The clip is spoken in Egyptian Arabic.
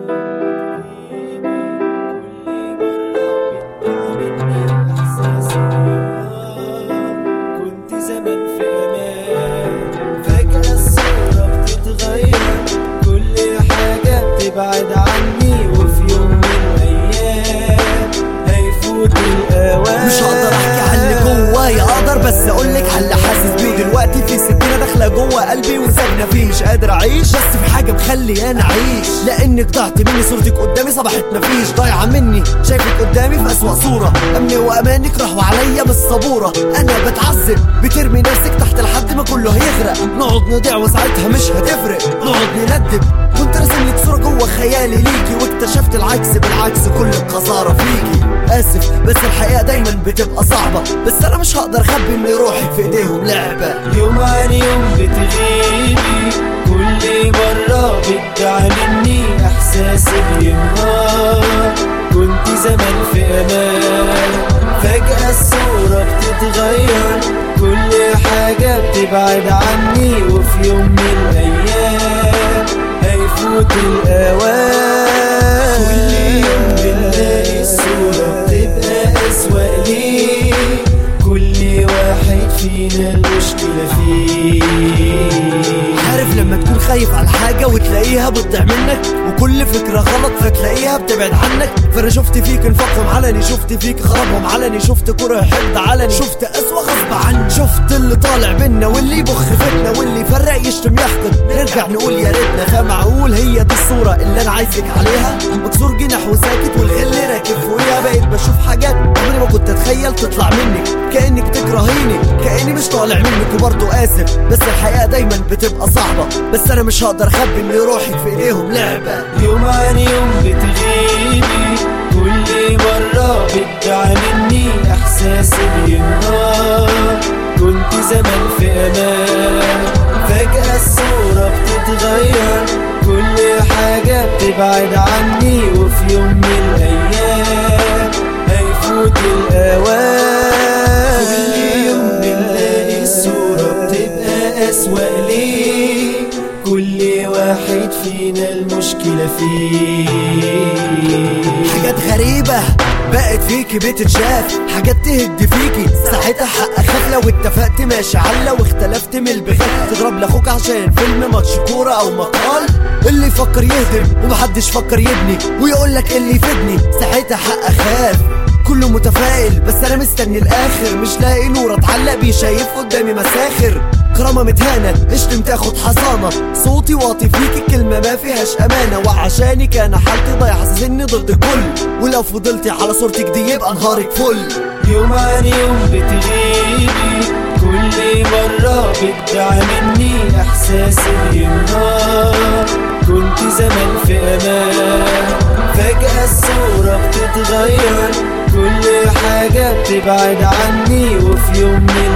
كنت زمان في امان فجأة الصورة بتتغير كل حاجة بتبعد عني وفي يوم من الايام هيفوت الاوان مش هقدر احكي عن اللي جوايا اقدر بس اقولك على اللي حاسس بيه دلوقتي في سكينه داخله جوه قلبي وساكنه فيه مش قادر اعيش بس في حاجه مخلي انا اعيش لانك ضعت مني صورتك قدامي صبحت مفيش ضايعه مني شايفك قدامي في اسوأ صوره امني وامانك راحوا عليا بالصبوره انا بتعذب بترمي نفسك تحت لحد ما كله هيغرق نقعد نضيع وساعتها مش هتفرق نقعد نندب كنت راسم لك صوره جوه خيالي ليكي واكتشفت العكس بالعكس كل القذاره فيكي اسف بس الحقيقه دايما بتبقى صعبه بس انا مش هقدر اخبي ان روحك في ايديهم لعبه يوم عن يوم بتغيبي كل مرة بتدعي مني احساسي بينهار كنت زمان في امان فجأة الصورة بتتغير كل حاجة بتبعد عني وفي يوم من الايام هيفوت الاوان كل يوم بنلاقي الصورة بتبقى اسوأ ليه كل واحد فينا المشكلة فيه عارف لما تكون خايف على حاجة وتلاقيها بتضيع منك وكل فكرة غلط فتلاقيها بتبعد عنك فانا شفت فيك انفاقهم علني شفت فيك خرابهم علني شفت كره حقد علني شفت اسوأ غصب عني شفت اللي طالع بينا واللي يبخ فتنا واللي يفرق يشتم يحقد نرجع نقول يا ريتنا فمعقول هي دي الصورة اللي انا عايزك عليها مكسور جناح وساكت والغل راكب فوقيها بقيت بشوف حاجات عمري ما كنت اتخيل تطلع منك كانك تكرهيني كاني مش طالع منك وبرضه اسف بس الحقيقه دايما بتبقى صعبه بس انا مش هقدر اخبي ان روحك في ايديهم لعبه يوم عن يوم بتغيبي كل مرة بتدعي مني احساسي بينهار كنت زمان في امان فجأة الصورة بتتغير كل حاجة بتبعد عني وفي يوم من الايام هيفوت الاوان كل يوم بنلاقي الصورة بتبقى اسوأ ليه كل واحد فينا المشكلة فيه حاجات غريبه بقت فيكي بتتشاف حاجات تهد فيكي ساعتها حق اخاف لو اتفقت ماشي علة واختلفت من البخاف تضرب لاخوك عشان فيلم ماتش كوره او مقال اللي يفكر يهدم ومحدش فكر يبني ويقول لك اللي يفيدني ساعتها حق اخاف كله متفائل بس انا مستني الاخر مش لاقي نور اتعلق بيه شايف قدامي مساخر كرامة متهانة اشتم تاخد حصانة صوتي واطي فيك الكلمة ما فيهاش امانة وعشانك انا حالتي ضايعة حاسس اني ضد الكل ولو فضلتي على صورتك دي يبقى نهارك فل يوم عن يوم بتغيبي كل مرة بتدعي مني احساسي بينهار كنت زمان في امان فجأة الصورة بتتغير كل حاجة بتبعد عني وفي يوم من